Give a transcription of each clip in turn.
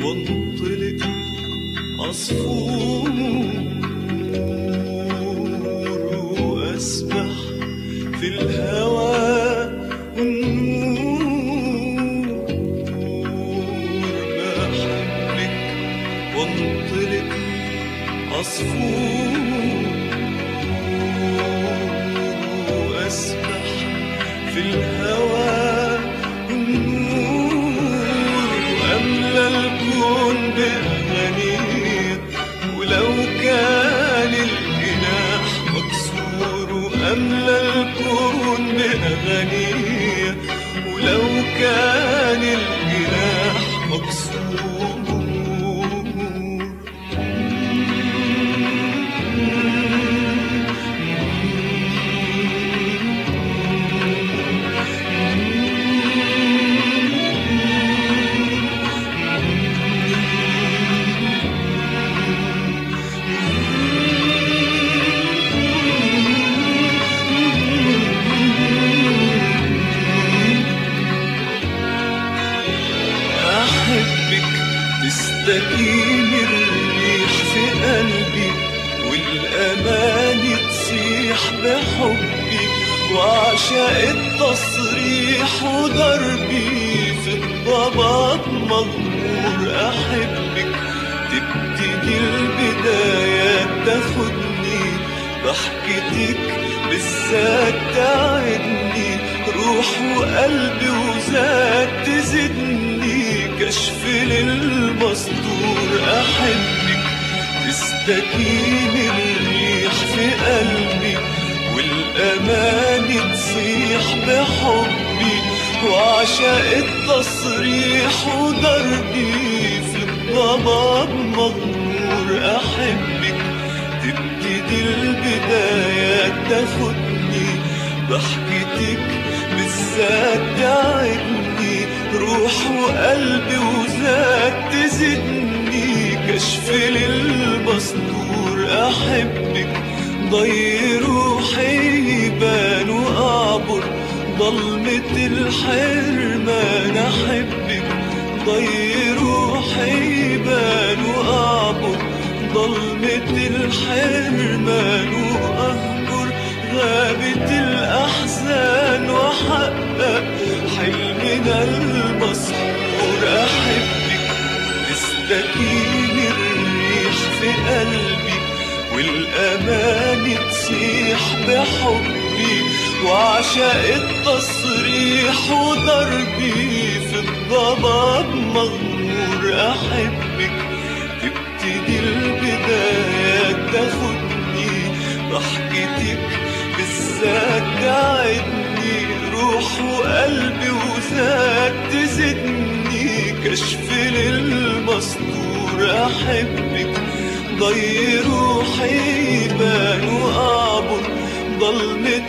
وانطلق عصفور واسبح في الهوى والنور بحبك وانطلق عصفور واسبح في الهوى والنور واملى الكون باغانيه ولو كان الجناح مكسور واملى الكون باغانيه ولو كان الجناح مكسور أحبك تستكين الريح في قلبي والأمان تصيح بحبي وعشاق التصريح وضربي في الضباب مغمور أحبك تبتدي البدايات تاخدني ضحكتك بالذات تعدني روح وقلبي وذات تزدني كشف للمستور أحبك تستكين الريح في قلبي والأمان تصيح بحبي وعشاق التصريح وضربي في الضباب مغمور أحبك تبتدي البدايات تاخدني ضحكتك بالذات تعبني روح وقلبي وذات تزدني كشف للمستور أحبك ضي روحي يبان وأعبر ضلمة الحرمان أحبك ضي روحي يبان وأعبر ضلمة الحرمان وأهجر غابة الأحزان وأحقق حلمنا المسحور أحبك تستكين الريح في قلبي والأمان تصيح بحبي وعشاق التصريح وضربي في الضباب مغمور أحبك تبتدي البدايات تاخدني ضحكتك بالذات تعدني روح وقلبي وذات تزدني كشف للمستور أحبك ضي روحي يبان وأعبر ضلمة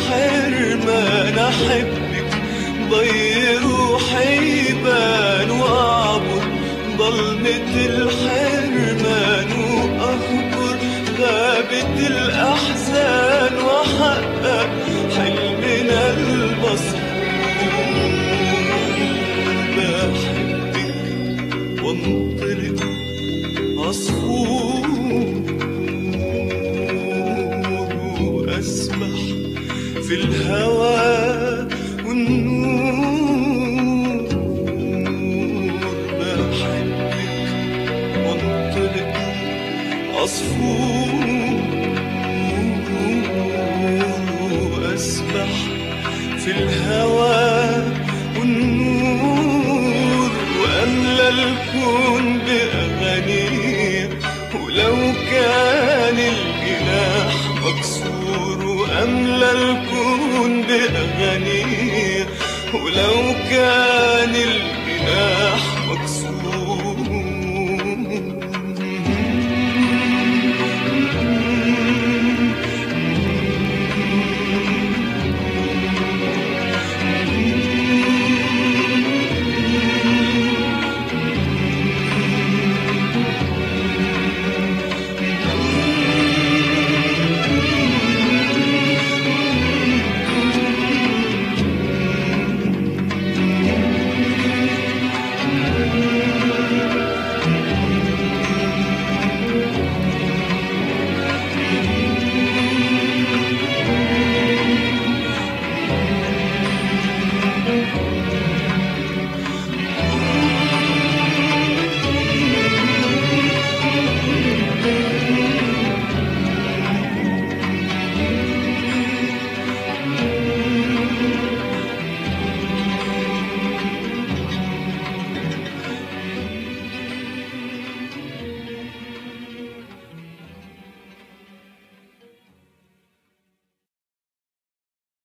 الحرمان أحبك ضي روحي يبان وأعبر ضلمة الحرمان وأخبر غابة الأحزان وأحقق حلمنا المسحور بحبك وانطلق عصفور وأسبح في الهوى والنور بحبك وانطلق عصفور وأسبح في الهوى والنور وأملى الكون بأغانيه ولو كان الجناح مكسور وأملى الكون بأغانيه ولو كان الجناح مكسور